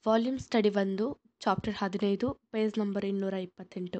volume study ಒಂದು chapter ಹದಿನೈದು page number ಇನ್ನೂರ ಇಪ್ಪತ್ತೆಂಟು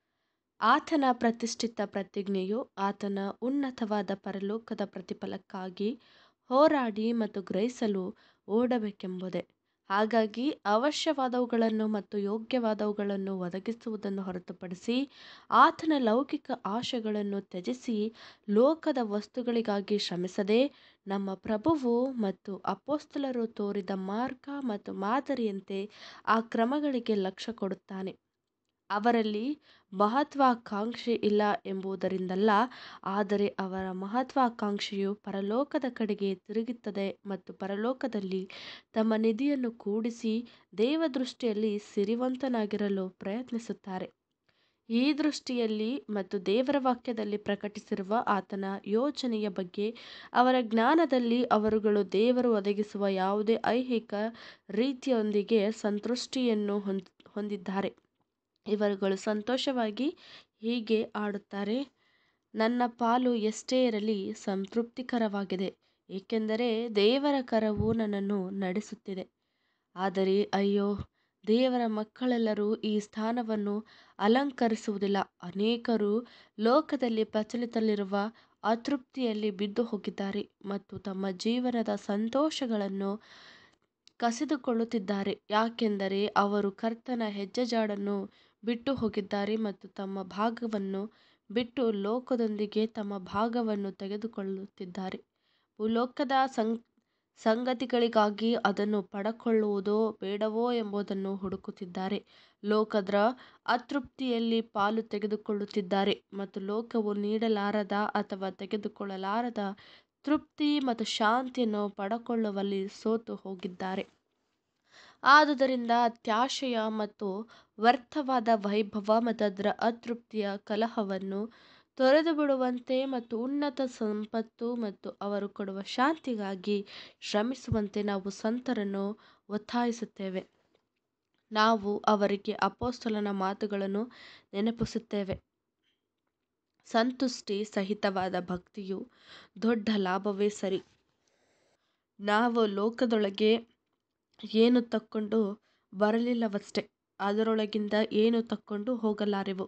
ಆತನ ಪ್ರತಿಷ್ಠಿತ ಪ್ರತಿಜ್ಞೆಯು ಆತನ ಉನ್ನತವಾದ ಪರಲೋಕದ ಪ್ರತಿಫಲಕ್ಕಾಗಿ ಹೋರಾಡಿ ಮತ್ತು ಗ್ರಹಿಸಲು ಓಡಬೇಕೆಂಬುದೇ ಹಾಗಾಗಿ ಅವಶ್ಯವಾದವುಗಳನ್ನು ಮತ್ತು ಯೋಗ್ಯವಾದವುಗಳನ್ನು ಒದಗಿಸುವುದನ್ನು ಹೊರತುಪಡಿಸಿ ಆತನ ಲೌಕಿಕ ಆಶೆಗಳನ್ನು ತ್ಯಜಿಸಿ ಲೋಕದ ವಸ್ತುಗಳಿಗಾಗಿ ಶ್ರಮಿಸದೆ ನಮ್ಮ ಪ್ರಭುವು ಮತ್ತು ಅಪೊಸ್ತಲರು ತೋರಿದ ಮಾರ್ಗ ಮತ್ತು ಮಾದರಿಯಂತೆ ಆ ಕ್ರಮಗಳಿಗೆ ಲಕ್ಷ್ಯ ಕೊಡುತ್ತಾನೆ ಅವರಲ್ಲಿ ಮಹತ್ವಾಕಾಂಕ್ಷೆ ಇಲ್ಲ ಎಂಬುದರಿಂದಲ್ಲ ಆದರೆ ಅವರ ಮಹತ್ವಾಕಾಂಕ್ಷೆಯು ಪರಲೋಕದ ಕಡೆಗೆ ತಿರುಗುತ್ತದೆ ಮತ್ತು ಪರಲೋಕದಲ್ಲಿ ತಮ್ಮ ನಿಧಿಯನ್ನು ಕೂಡಿಸಿ ದೇವದೃಷ್ಟಿಯಲ್ಲಿ ಸಿರಿವಂತನಾಗಿರಲು ಪ್ರಯತ್ನಿಸುತ್ತಾರೆ ಈ ದೃಷ್ಟಿಯಲ್ಲಿ ಮತ್ತು ದೇವರ ವಾಕ್ಯದಲ್ಲಿ ಪ್ರಕಟಿಸಿರುವ ಆತನ ಯೋಜನೆಯ ಬಗ್ಗೆ ಅವರ ಜ್ಞಾನದಲ್ಲಿ ಅವರುಗಳು ದೇವರು ಒದಗಿಸುವ ಯಾವುದೇ ಐಹಿಕ ರೀತಿಯೊಂದಿಗೆ ಸಂತೃಷ್ಟಿಯನ್ನು ಹೊಂದಿದ್ದಾರೆ ಇವರುಗಳು ಸಂತೋಷವಾಗಿ ಹೀಗೆ ಆಡುತ್ತಾರೆ ನನ್ನ ಪಾಲು ಎಷ್ಟೇ ಇರಲಿ ಸಂತೃಪ್ತಿಕರವಾಗಿದೆ ಏಕೆಂದರೆ ದೇವರ ಕರವು ನನ್ನನ್ನು ನಡೆಸುತ್ತಿದೆ ಆದರೆ ಅಯ್ಯೋ ದೇವರ ಮಕ್ಕಳೆಲ್ಲರೂ ಈ ಸ್ಥಾನವನ್ನು ಅಲಂಕರಿಸುವುದಿಲ್ಲ ಅನೇಕರು ಲೋಕದಲ್ಲಿ ಪ್ರಚಲಿತದಲ್ಲಿರುವ ಅತೃಪ್ತಿಯಲ್ಲಿ ಬಿದ್ದು ಹೋಗಿದ್ದಾರೆ ಮತ್ತು ತಮ್ಮ ಜೀವನದ ಸಂತೋಷಗಳನ್ನು ಕಸಿದುಕೊಳ್ಳುತ್ತಿದ್ದಾರೆ ಯಾಕೆಂದರೆ ಅವರು ಕರ್ತನ ಹೆಜ್ಜೆಜಾಡನ್ನು ಬಿಟ್ಟು ಹೋಗಿದ್ದಾರೆ ಮತ್ತು ತಮ್ಮ ಭಾಗವನ್ನು ಬಿಟ್ಟು ಲೋಕದೊಂದಿಗೆ ತಮ್ಮ ಭಾಗವನ್ನು ತೆಗೆದುಕೊಳ್ಳುತ್ತಿದ್ದಾರೆ ಭೂಲೋಕದ ಸಂ ಸಂಗತಿಗಳಿಗಾಗಿ ಅದನ್ನು ಪಡಕೊಳ್ಳುವುದೋ ಬೇಡವೋ ಎಂಬುದನ್ನು ಹುಡುಕುತ್ತಿದ್ದಾರೆ ಲೋಕದ ಅತೃಪ್ತಿಯಲ್ಲಿ ಪಾಲು ತೆಗೆದುಕೊಳ್ಳುತ್ತಿದ್ದಾರೆ ಮತ್ತು ಲೋಕವು ನೀಡಲಾರದ ಅಥವಾ ತೆಗೆದುಕೊಳ್ಳಲಾರದ ತೃಪ್ತಿ ಮತ್ತು ಶಾಂತಿಯನ್ನು ಪಡಕೊಳ್ಳುವಲ್ಲಿ ಸೋತು ಹೋಗಿದ್ದಾರೆ ಆದುದರಿಂದ ಅತ್ಯಾಶೆಯ ಮತ್ತು ವ್ಯರ್ಥವಾದ ವೈಭವ ಮತ್ತು ಅದರ ಅತೃಪ್ತಿಯ ಕಲಹವನ್ನು ತೊರೆದುಬಿಡುವಂತೆ ಮತ್ತು ಉನ್ನತ ಸಂಪತ್ತು ಮತ್ತು ಅವರು ಕೊಡುವ ಶಾಂತಿಗಾಗಿ ಶ್ರಮಿಸುವಂತೆ ನಾವು ಸಂತರನ್ನು ಒತ್ತಾಯಿಸುತ್ತೇವೆ ನಾವು ಅವರಿಗೆ ಅಪೊಸ್ತಲನ ಮಾತುಗಳನ್ನು ನೆನಪಿಸುತ್ತೇವೆ ಸಂತುಷ್ಟಿ ಸಹಿತವಾದ ಭಕ್ತಿಯು ದೊಡ್ಡ ಲಾಭವೇ ಸರಿ ನಾವು ಲೋಕದೊಳಗೆ ಏನು ತಕ್ಕೊಂಡು ಬರಲಿಲ್ಲವಷ್ಟೇ ಅದರೊಳಗಿಂದ ಏನು ತಕ್ಕೊಂಡು ಹೋಗಲಾರೆವು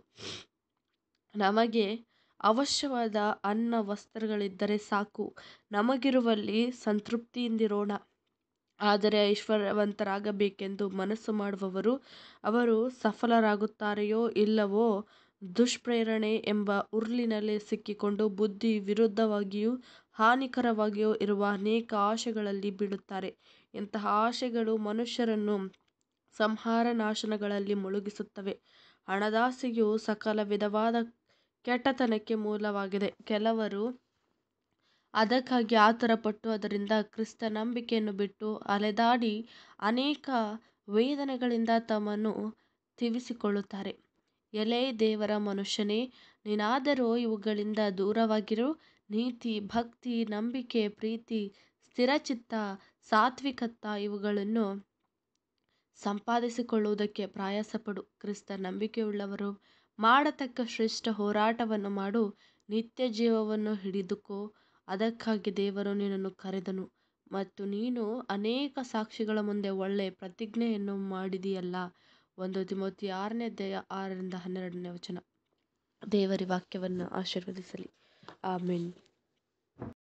ನಮಗೆ ಅವಶ್ಯವಾದ ಅನ್ನ ವಸ್ತ್ರಗಳಿದ್ದರೆ ಸಾಕು ನಮಗಿರುವಲ್ಲಿ ಸಂತೃಪ್ತಿಯಿಂದಿರೋಣ ಆದರೆ ಐಶ್ವರ್ಯವಂತರಾಗಬೇಕೆಂದು ಮನಸ್ಸು ಮಾಡುವವರು ಅವರು ಸಫಲರಾಗುತ್ತಾರೆಯೋ ಇಲ್ಲವೋ ದುಷ್ಪ್ರೇರಣೆ ಎಂಬ ಉರುಳಿನಲ್ಲಿ ಸಿಕ್ಕಿಕೊಂಡು ಬುದ್ಧಿ ವಿರುದ್ಧವಾಗಿಯೂ ಹಾನಿಕರವಾಗಿಯೂ ಇರುವ ಅನೇಕ ಆಶೆಗಳಲ್ಲಿ ಬೀಳುತ್ತಾರೆ ಇಂತಹ ಆಶೆಗಳು ಮನುಷ್ಯರನ್ನು ಸಂಹಾರನಾಶನಗಳಲ್ಲಿ ಮುಳುಗಿಸುತ್ತವೆ ಹಣದಾಸೆಯು ಸಕಲ ವಿಧವಾದ ಕೆಟ್ಟತನಕ್ಕೆ ಮೂಲವಾಗಿದೆ ಕೆಲವರು ಅದಕ್ಕಾಗಿ ಆತುರಪಟ್ಟು ಅದರಿಂದ ಕ್ರಿಸ್ತ ನಂಬಿಕೆಯನ್ನು ಬಿಟ್ಟು ಅಲೆದಾಡಿ ಅನೇಕ ವೇದನೆಗಳಿಂದ ತಮ್ಮನ್ನು ತಿವಿಸಿಕೊಳ್ಳುತ್ತಾರೆ ಎಲೈ ದೇವರ ಮನುಷ್ಯನೇ ನೀನಾದರೋ ಇವುಗಳಿಂದ ದೂರವಾಗಿರು ನೀತಿ ಭಕ್ತಿ ನಂಬಿಕೆ ಪ್ರೀತಿ ಸ್ಥಿರಚಿತ್ತ ಸಾತ್ವಿಕತ ಇವುಗಳನ್ನು ಸಂಪಾದಿಸಿಕೊಳ್ಳುವುದಕ್ಕೆ ಪ್ರಯಾಸಪಡು ಕ್ರಿಸ್ತ ನಂಬಿಕೆಯುಳ್ಳವರು ಮಾಡತಕ್ಕ ಶ್ರೇಷ್ಠ ಹೋರಾಟವನ್ನು ಮಾಡು ನಿತ್ಯ ಜೀವವನ್ನು ಹಿಡಿದುಕೋ ಅದಕ್ಕಾಗಿ ದೇವರು ನಿನ್ನನ್ನು ಕರೆದನು ಮತ್ತು ನೀನು ಅನೇಕ ಸಾಕ್ಷಿಗಳ ಮುಂದೆ ಒಳ್ಳೆಯ ಪ್ರತಿಜ್ಞೆಯನ್ನು ಮಾಡಿದೆಯಲ್ಲ ಒಂದು ತಿಮೋತಿ ಆರನೇ ಅಧ್ಯಾಯ ಆರರಿಂದ ಹನ್ನೆರಡನೇ ವಚನ ದೇವರ ವಾಕ್ಯವನ್ನು ಆಶೀರ್ವದಿಸಲಿ ಆಮೇನ್